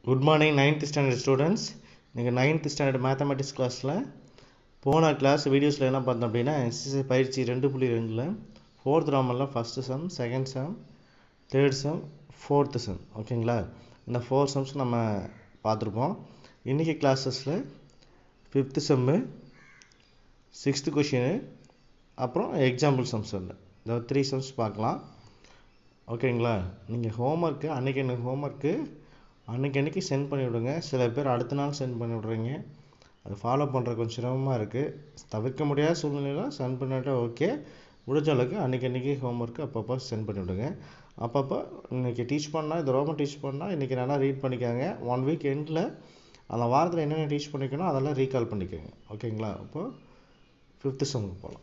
good morning ninth standard students நீங்கள் ninth standard mathematics கிளாஸில் போன கிளாஸ் வீடியோஸில் என்ன பார்த்தோம் அப்படின்னா எஸ்எஸ்ஐ பயிற்சி ரெண்டு புள்ளி ரெண்டில் ஃபோர்த் ராமரில் first sum second sum third sum fourth sum ஓகேங்களா இந்த ஃபோர் சம்ஸ் நம்ம பார்த்துருப்போம் இன்றைக்கி கிளாஸஸில் ஃபிஃப்த்து செம்மு சிக்ஸ்த்து கொஷினு அப்புறம் எக்ஸாம்பிள் சம்ஸ் இல்லை இந்த த்ரீ சம்ஸ் பார்க்கலாம் ஓகேங்களா நீங்கள் ஹோம்ஒர்க்கு அன்றைக்கி எனக்கு ஹோம்ஒர்க்கு அன்றைக்கி அன்றைக்கி சென்ட் பண்ணி விடுங்க சில பேர் அடுத்த நாள் சென்ட் பண்ணி விட்றீங்க அது ஃபாலோ பண்ணுற கொஞ்சம் சிரமமாக இருக்குது தவிர்க்க முடியாத சூழ்நிலையில் சென்ட் பண்ணிவிட்டா ஓகே முடிஞ்ச அளவுக்கு அன்றைக்கி அன்றைக்கி ஹோம்ஒர்க்கு அப்பப்போ சென்ட் பண்ணி விடுங்க அப்பப்போ இன்றைக்கி டீச் பண்ணால் இது ரோமன் டீச் பண்ணால் இன்றைக்கி நல்லா ரீட் பண்ணிக்கோங்க ஒன் வீக் எண்டில் அந்த வாரத்தில் என்னென்ன டீச் பண்ணிக்கணும் அதெல்லாம் ரீகால் பண்ணிக்கோங்க ஓகேங்களா அப்போது ஃபிஃப்த்து சம்முக்கு போகலாம்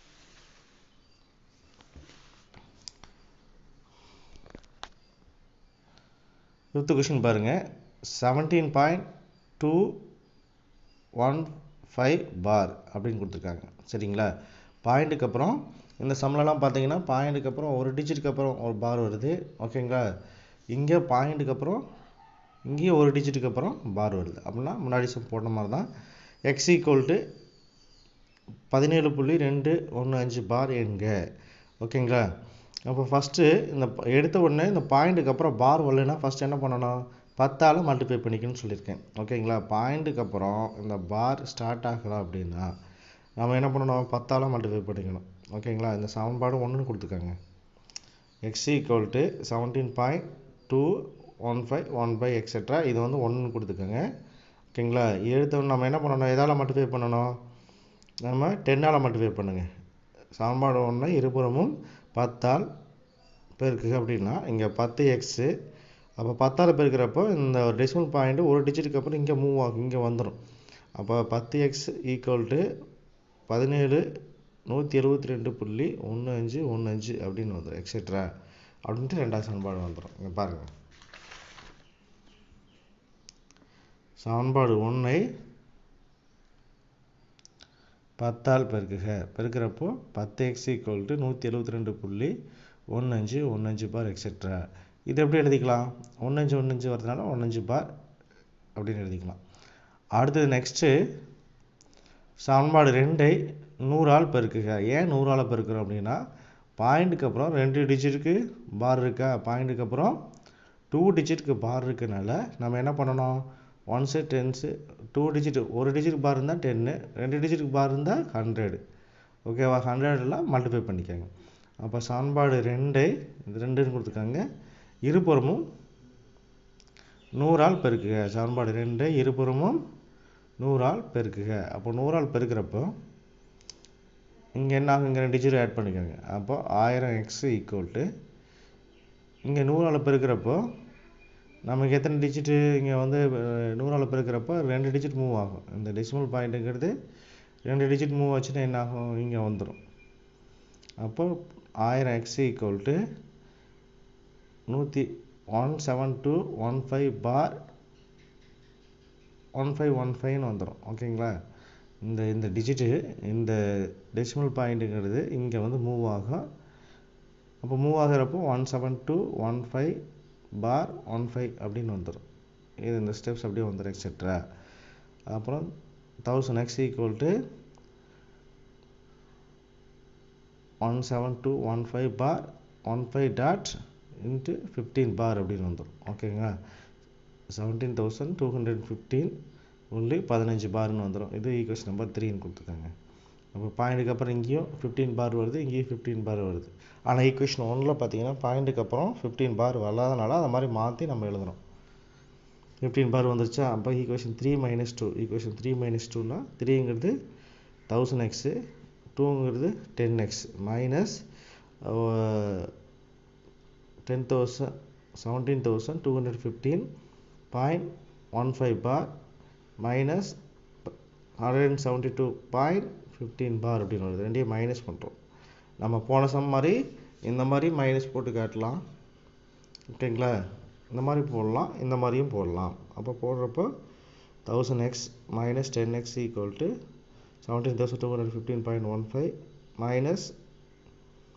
ஃபிஃப்த்து கொஷின் பாருங்கள் seventeen point two one five bar அப்படின்னு கொடுத்துருக்காங்க சரிங்களா பாயிண்ட்டுக்கு அப்புறம் இந்த சம்லலாம் பார்த்தீங்கன்னா பாயிண்ட்டுக்கு அப்புறம் ஒரு டிஜிட்டுக்கு அப்புறம் ஒரு பார் வருது ஓகேங்களா இங்கே பாயிண்ட்டுக்கு அப்புறம் இங்கேயும் ஒரு டிஜிட்டுக்கு அப்புறம் பார் வருது அப்படின்னா முன்னாடி சம் போட்ட மாதிரி தான் எக்ஸ் ஈக்குவல் டு பதினேழு புள்ளி ரெண்டு ஒன்று அஞ்சு பார் என்க ஓகேங்களா அப்போ ஃபஸ்ட்டு இந்த எடுத்த உடனே இந்த பாயிண்ட்டுக்கு அப்புறம் பார் வரலைன்னா ஃபஸ்ட் என்ன பண்ணணும் பத்தால் மல்டிப்ளை பண்ணிக்கணும்னு சொல்லியிருக்கேன் ஓகேங்களா பாயிண்ட்டுக்கு அப்புறம் இந்த பார் ஸ்டார்ட் ஆகலாம் அப்படின்னா நம்ம என்ன பண்ணணும் பத்தால் மல்டிப்ளை பண்ணிக்கணும் ஓகேங்களா இந்த சமன்பாடு ஒன்றுன்னு கொடுத்துருக்காங்க x equal to seventeen point two one five one by etcetera இது வந்து ஒன்றுன்னு கொடுத்துக்கோங்க ஓகேங்களா எடுத்தவொடனே நம்ம என்ன பண்ணணும் எதால் மல்டிப்ளை பண்ணணும் நம்ம டென்னால் மல்டிப்ளை பண்ணுங்கள் சமன்பாடு ஒன்று இருபுறமும் பத்தால் பெருக்குக அப்படின்னா இங்கே பத்து எக்ஸு அப்போ பத்தால் பெருக்கிறப்போ இந்த டெசிமல் பாயிண்ட்டு ஒரு டிஜிட்டுக்கு அப்புறம் இங்கே மூவ் ஆகும் இங்கே வந்துடும் அப்போ பத்து எக்ஸ் ஈக்குவல் டு பதினேழு நூற்றி எழுபத்தி ரெண்டு புள்ளி ஒன்று அஞ்சு ஒன்று அஞ்சு அப்படின்னு வந்துடும் எக்ஸெட்ரா அப்படின்ட்டு ரெண்டாவது சமன்பாடு வந்துடும் இங்கே பாருங்கள் சமன்பாடு ஒன்றை பத்தால் பெருக்குக பெருக்கிறப்போ பத்து எக்ஸ் ஈக்குவல் டு நூற்றி எழுபத்தி ரெண்டு புள்ளி ஒன்று அஞ்சு ஒன்று அஞ்சு பார் எக்ஸெட்ரா இது எப்படி எழுதிக்கலாம் ஒன்று அஞ்சு ஒன்று அஞ்சு வரதுனால ஒன்று அஞ்சு பார் அப்படின்னு எழுதிக்கலாம் அடுத்தது நெக்ஸ்ட்டு சமன்பாடு ரெண்டை நூறால் பெருக்குக ஏன் நூறால் பெருக்கிறோம் அப்படின்னா பாயிண்ட்டுக்கு அப்புறம் ரெண்டு டிஜிட்டுக்கு பார் இருக்கா பாயிண்ட்டுக்கு அப்புறம் டூ டிஜிட்டுக்கு பார் இருக்கனால நம்ம என்ன பண்ணணும் ஒன்ஸு டென்ஸு டூ டிஜிட் ஒரு டிஜிட் பார் இருந்தால் டென்னு ரெண்டு டிஜிட்டுக்கு பார் இருந்தால் ஹண்ட்ரடு ஓகேவா ஹண்ட்ரடெலாம் மல்டிப்ளை பண்ணிக்கோங்க அப்போ சமன்பாடு ரெண்டு இது ரெண்டுன்னு கொடுத்துருக்காங்க இருபுறமும் நூறால் பெருக்குக சமன்பாடு ரெண்டு இருபுறமும் நூறால் பெருக்குக அப்போ நூறால் பெருக்கிறப்போ இங்கே என்ன ஆகும் இங்கே ரெண்டு டிஜிட் ஆட் பண்ணிக்கோங்க அப்போ ஆயிரம் எக்ஸ் ஈக்குவல் டு இங்கே நூறால் பெருக்கிறப்போ நமக்கு எத்தனை டிஜிட்டு இங்கே வந்து நூறால் பெருக்கிறப்போ ரெண்டு டிஜிட் மூவ் ஆகும் இந்த டெசிமல் பாயிண்ட்டுங்கிறது ரெண்டு டிஜிட் மூவ் ஆச்சுன்னா என்ன ஆகும் இங்கே வந்துடும் அப்போ ஆயிரம் எக்ஸ் ஈக்குவல் டு நூற்றி one seven two one five bar one five one ஃபைவ்னு வந்துடும் ஓகேங்களா இந்த இந்த டிஜிட்டு இந்த டெசிமல் பாயிண்ட்டுங்கிறது இங்கே வந்து மூவ் ஆகும் அப்போ மூவ் ஆகிறப்போ one seven two one five bar one five அப்படின்னு வந்துடும் இது இந்த ஸ்டெப்ஸ் அப்படியே வந்துடும் எக்ஸெட்ரா அப்புறம் thousand x equal to one seven two one five bar one five dot into fifteen bar அப்படின்னு வந்துடும் ஓகேங்களா seventeen thousand two hundred fifteen only பதினஞ்சு பார்னு வந்துடும் இது ஈக்குவேஷன் நம்பர் த்ரீன்னு கொடுத்துருக்காங்க அப்போ பாயிண்ட்டுக்கு அப்புறம் இங்கேயும் ஃபிஃப்டீன் பார் வருது இங்கேயும் ஃபிஃப்டீன் பார் வருது ஆனால் ஈக்குவேஷன் ஒன்றில் பார்த்தீங்கன்னா பாயிண்ட்டுக்கு அப்புறம் ஃபிஃப்டீன் பார் வராதனால அதை மாதிரி மாற்றி நம்ம எழுதுகிறோம் ஃபிஃப்டீன் பார் வந்துருச்சா அப்போ equation three minus two equation three minus டூனா த்ரீங்கிறது தௌசண்ட் எக்ஸு டூங்கிறது ten x minus ten thousand seventeen thousand two hundred fifteen point one five bar minus hundred and seventy two point fifteen bar அப்படின்னு வருது ரெண்டையும் minus பண்ணுறோம் நம்ம போன some மாதிரி இந்த மாதிரி மைனஸ் போட்டு காட்டலாம் ஓகேங்களா இந்த மாதிரி போடலாம் இந்த மாதிரியும் போடலாம் அப்போ போடுறப்போ thousand x minus ten x equal to seventeen thousand two hundred fifteen point one five minus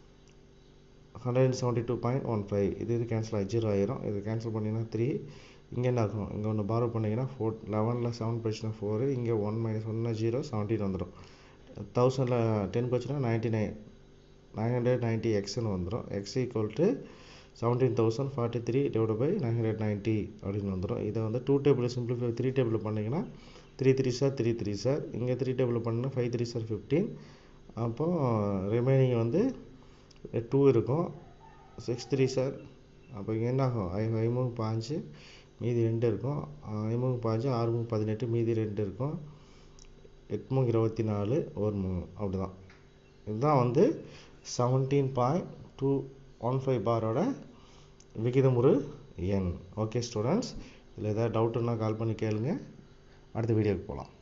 hundred and seventy two point one five இது இது கேன்சல் ஆகி ஜீரோ ஆயிரும் இது கேன்சல் பண்ணிங்கன்னா த்ரீ இங்கே என்ன இருக்கும் இங்கே ஒன்று பாரோ பண்ணிங்கன்னா ஃபோர் லெவனில் செவன் போச்சுன்னா ஃபோரு இங்கே ஒன் மைனஸ் ஒன்னா ஜீரோ செவன்டீன் வந்துடும் தௌசண்டில் டென் போச்சுன்னா ninety nine nine hundred ninety எக்ஸ்னு வந்துடும் x equal to seventeen thousand forty three divide by nine hundred ninety அப்படின்னு வந்துடும் இதை வந்து two table simplify three table பண்ணிங்கன்னா three three sir three three sir இங்கே த்ரீ டேபிள் பண்ணிங்கன்னா ஃபைவ் த்ரீ சார் ஃபிஃப்டீன் அப்போது ரிமைனிங் வந்து டூ இருக்கும் சிக்ஸ் த்ரீ சார் அப்போ இங்கே என்ன ஆகும் ஐ ஐமூணு பாஞ்சு மீதி ரெண்டு இருக்கும் ஐமூணு பாஞ்சு ஆறு மூணு பதினெட்டு மீதி ரெண்டு இருக்கும் எட்மூணு இருபத்தி நாலு ஒரு மூணு அப்படி தான் இதுதான் வந்து seventeen point two one five பாரோட விகிதமுறு எண் ஓகே ஸ்டூடெண்ட்ஸ் இதில் ஏதாவது டவுட்டுன்னா கால் பண்ணி கேளுங்க அடுத்த வீடியோக்கு போகலாம்